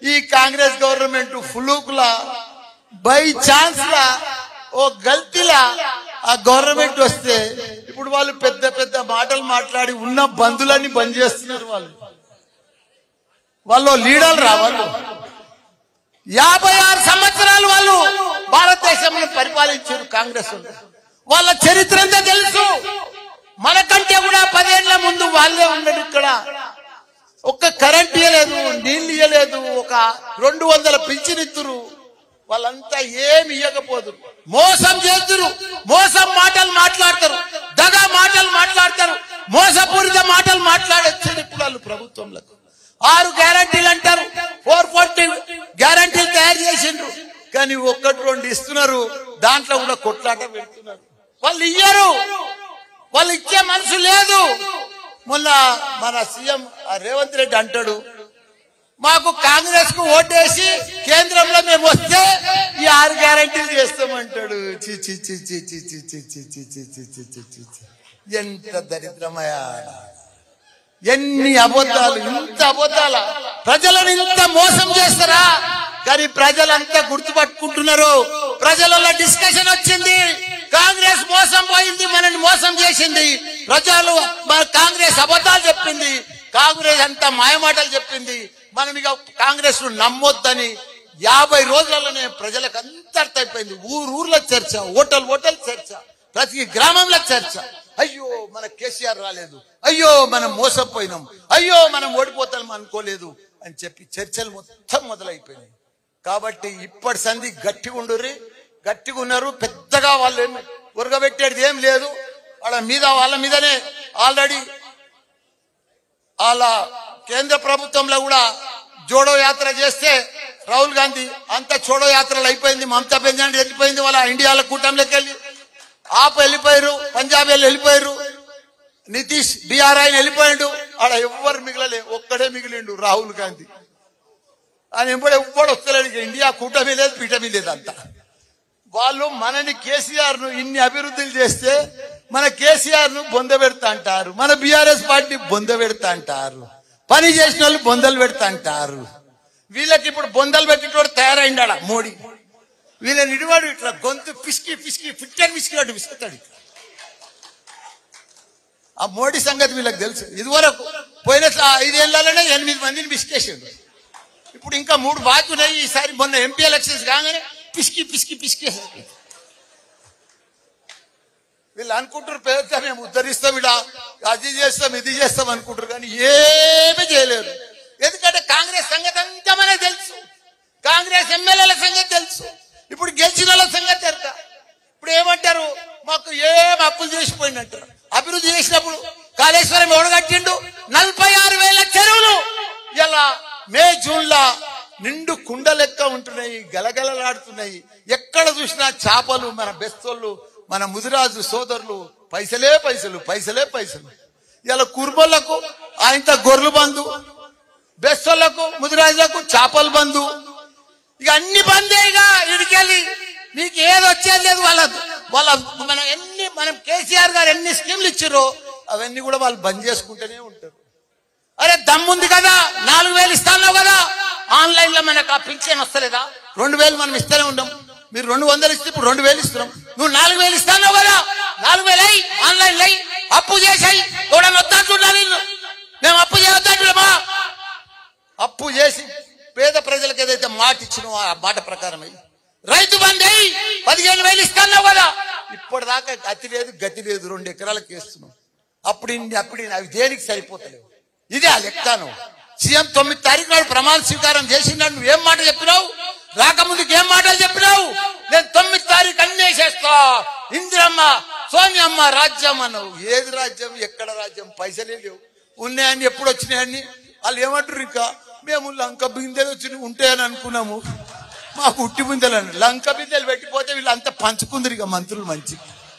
ఈ Congress government ఫ్లూకులా by chance లా ఓ గల్తీలా ఆ గవర్నమెంట్ వస్తే ఇప్పుడు వాళ్ళు పెద్ద పెద్ద మాటలు మాట్లాడి ఉన్న బంధులన్నీ బంద్ చేస్తున్నారు వాళ్ళు వాళ్ళు లీడర్లు రా వాళ్ళు యాభై ఆరు సంవత్సరాలు వాళ్ళు భారతదేశంలో పరిపాలించారు కాంగ్రెస్ వాళ్ళు. వాళ్ళ చరిత్ర అంతా తెలుసు మనకంటే కూడా పదేళ్ల ముందు వాళ్ళే ఉన్నారు ఇక్కడ ఒక్క కరెంట్ ఇయ్యలేదు నీళ్లు ఇయ్యలేదు ఒక రెండు వందల పింఛనిత్తురు వాళ్ళంతా ఏమి ఇవ్వకపోదు మోసం చేస్తురు మోసం మాటలు మాట్లాడతారు దగా మాటలు మాట్లాడతారు మోసపూరిత మాటలు మాట్లాడొచ్చారు ఇప్పుడు వాళ్ళు ప్రభుత్వంలో ఆరు గ్యారంటీలు అంటారు ఫోర్ ఫోర్టీ గ్యారంటీలు తయారు చేసిండ్రు కానీ ఒక్కటి రెండు ఇస్తున్నారు దాంట్లో కూడా కొట్లాట పెడుతున్నారు వాళ్ళు ఇయ్యరు వాళ్ళు ఇచ్చే మనసు లేదు మొన్న మన సీఎం రేవంత్ రెడ్డి అంటాడు మాకు కాంగ్రెస్ కు ఓటేసి కేంద్రంలో మేము వస్తే ఈ ఆరు గ్యారంటీలు చేస్తామంటాడు చి చి చి చి చి చి చి చి చి చి చి చి చి చి చి. ఎంత దరిద్రమయా ఎన్ని అబద్ధాలు ఇంత అబద్ధాల ప్రజలను ఇంత మోసం చేస్తారా కానీ ప్రజలంతా గుర్తుపట్టుకుంటున్నారు ప్రజలలో డిస్కషన్ వచ్చింది కాంగ్రెస్ మోసం పోయింది మనల్ని మోసం చేసింది ప్రజలు మన కాంగ్రెస్ అబద్ధాలు చెప్పింది కాంగ్రెస్ అంతా మాయమాటలు చెప్పింది మనం ఇక కాంగ్రెస్ ను నమ్మొద్దని యాభై రోజులలోనే ప్రజలకు అంత అర్థమైపోయింది ఊరు ఊర్లో చర్చ ఓటల్ ఓటల్ చర్చ ప్రతి గ్రామంలో చర్చ అయ్యో మన కేసీఆర్ రాలేదు అయ్యో మనం మోసపోయినాం అయ్యో మనం ఓడిపోతాం అనుకోలేదు అని చెప్పి చర్చలు మొత్తం మొదలైపోయినాయి కాబట్టి ఇప్పటి సంధి గట్టిగా ఉండుర్రి గట్టిగా ఉన్నారు పెద్దగా వాళ్ళు ఏం ఉరగబెట్టేది ఏం లేదు వాళ్ళ మీద వాళ్ళ మీదనే ఆల్రెడీ వాళ్ళ కేంద్ర ప్రభుత్వంలో కూడా జోడో యాత్ర చేస్తే రాహుల్ గాంధీ అంత చోడో యాత్రలు అయిపోయింది మమతా బెంజాన్ వెళ్ళిపోయింది వాళ్ళ ఇండియాలో కూటమిలోకి వెళ్ళి ఆప్ వెళ్ళిపోయారు పంజాబ్ వెళ్ళి వెళ్ళిపోయారు నితీష్ బీఆర్ ఆయన వెళ్ళిపోయాడు ఆడ ఎవ్వరు మిగలలే ఒక్కడే మిగిలిండు రాహుల్ గాంధీ ఆయన ఎప్పుడు ఎవ్వడు వస్తలేడు ఇక ఇండియా కూటమి లేదు పీటమి లేదు అంతా వాళ్ళు మనని కేసీఆర్ ను ఇన్ని అభివృద్ధులు చేస్తే మన కేసీఆర్ ను బొంద పెడతా అంటారు మన బీఆర్ఎస్ పార్టీ బొంద పెడతా అంటారు పని చేసిన వాళ్ళు బొందలు పెడతా అంటారు వీళ్ళకి ఇప్పుడు బొందలు పెట్టేటోడు తయారైండాడ మోడీ వీళ్ళని ఇడివాడు ఇట్లా గొంతు పిసికి పిసికి ఫిట్టర్ పిసికినట్టు పిసుకుతాడు ఆ మోడీ సంగతి వీళ్ళకి తెలుసు ఇదివరకు పోయిన స- ఐదేళ్లలోనే ఎనిమిది మందిని పిసికేసాడు ఇప్పుడు ఇంకా మూడు బాకీ ఉన్నాయి ఈసారి మొన్న ఎంపీ ఎలక్షన్స్ కాగానే పిసికి పిసికి పిసికేసారు వీళ్ళు అనుకుంటారు పెద్ద మేము ఉద్ధరిస్తాం ఇలా అది చేస్తాం ఇది చేస్తాం అనుకుంటారు కానీ ఏమీ చేయలేరు ఎందుకంటే కాంగ్రెస్ సంగతి అంతా మనకు తెలుసు కాంగ్రెస్ ఎమ్మెల్యేల సంగతి తెలుసు ఇప్పుడు గెలిచిన వాళ్ళ సంగతి ఎరక ఇప్పుడు ఏమంటారు మాకు ఏం అప్పులు చేసిపోయినట్టారు అభివృద్ధి చేసినప్పుడు కాళేశ్వరం ఎవడు కట్టిండు నలభై ఆరు వేల చెరువులు ఇలా మే జూన్ లా నిండు కుండ లెక్క ఉంటున్నాయి గలగలలాడుతున్నాయి ఎక్కడ చూసినా చేపలు మన బెస్తోళ్ళు మన ముదిరాజు సోదరులు పైసలే పైసలు పైసలే పైసలు ఇలా కుర్మలకు ఆయనతో గొర్రెలు బంధు బెస్తోళ్లకు ముదిరాజులకు చేపల బంధు ఇక అన్ని బందేగా ఇడికెళ్ళి మీకు ఏది వచ్చేది లేదు వాళ్ళ వాళ్ళ మనం ఎన్ని మనం కేసీఆర్ గారు ఎన్ని స్కీమ్లు ఇచ్చారో అవన్నీ కూడా వాళ్ళు బంద్ చేసుకుంటూనే ఉంటారు అరే దమ్ముంది కదా నాలుగు వేలు ఇస్తాను కదా ఆన్లైన్ లో మనకు ఆ పింఛన్ వస్తలేదా రెండు వేలు మనం ఇస్తూనే ఉంటాం మీరు రెండు వందలు ఇస్తే ఇప్పుడు రెండు వేలు ఇస్తున్నాం నువ్వు నాలుగు వేలు ఇస్తాను కదా నాలుగు వేలు అయ్యి ఆన్లైన్ లై అప్పు చేసాయి ఎవడన్నా వద్దంటున్నా మేము అప్పు చేయొద్దంటున్నామా అప్పు చేసి పేద ప్రజలకు ఏదైతే మాట ఇచ్చినో ఆ మాట ప్రకారం అయ్యి రైతు బంధు అయ్యి పదిహేను వేలు ఇస్తున్నావు కదా ఇప్పటిదాకా అతి లేదు గతి లేదు రెండు ఎకరాలకు వేస్తున్నావు అప్పుడు ఇన్ని అప్పుడు ఇన్ని, అవి దేనికి సరిపోతలేవు ఇదే ఆ లెక్కను సీఎం తొమ్మిది తారీఖు నాడు ప్రమాణ స్వీకారం చేసినాడు నువ్వు ఏం మాట చెప్పినావు రాకముందుకు ఏం మాటలు చెప్పినావు నేను తొమ్మిది తారీఖు అన్నీ చేస్తా ఇందిరమ్మ సోనియమ్మ రాజ్యం అన్నావు ఏది రాజ్యం ఎక్కడ రాజ్యం పైసలే లేవు ఉన్నాయని ఎప్పుడు వచ్చినాయని వాళ్ళు ఏమంటారు ఇంకా మేము లంక బిందెలు వచ్చి ఉంటాయని అనుకున్నాము మాకు ఉట్టి బిందెలు అని లంక బిందెలు పెట్టిపోతే వీళ్ళు అంతా పంచుకుందరు ఇక మంత్రులు మంచి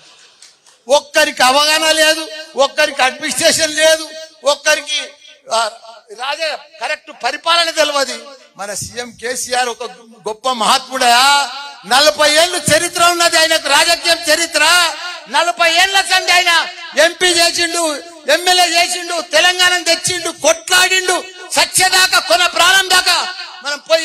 ఒక్కరికి అవగాహన లేదు ఒక్కరికి అడ్మినిస్ట్రేషన్ లేదు ఒక్కరికి ఆ, రాజే కరెక్ట్ పరిపాలన తెలియదు మన సీఎం కేసీఆర్ ఒక గొప్ప మహాత్ముడా నలభై ఏళ్ళు చరిత్ర ఉన్నది ఆయనకు రాజకీయం చరిత్ర నలభై ఏళ్ల సంది ఆయన ఎంపీ చేసిండు ఎమ్మెల్యే చేసిండు తెలంగాణ తెచ్చిండు కొట్లాడిండు సత్యదాకా కొన ప్రాణం దాకా మనం పోయి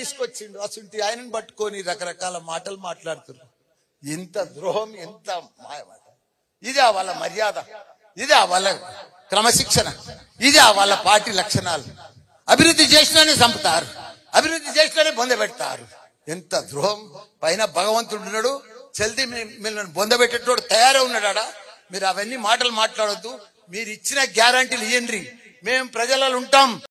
తీసుకొచ్చిండు అసుంటి ఆయనను పట్టుకొని రకరకాల మాటలు మాట్లాడుతున్నారు ఇంత ద్రోహం ఎంత మాయమాట ఇదే వాళ్ళ మర్యాద ఇదే వాళ్ళ క్రమశిక్షణ ఇదే వాళ్ళ పార్టీ లక్షణాలు అభివృద్ధి చేసినానే చంపుతారు అభివృద్ధి చేసినానే బొందబెడతారు ఎంత ద్రోహం పైన భగవంతుడు ఉన్నాడు చల్ది మిమ్మల్ని బొందబెట్టేటోడు తయారై ఉన్నాడా మీరు అవన్నీ మాటలు మాట్లాడొద్దు మీరు ఇచ్చిన గ్యారంటీలు ఇయ్యండి మేము ప్రజలలో ఉంటాం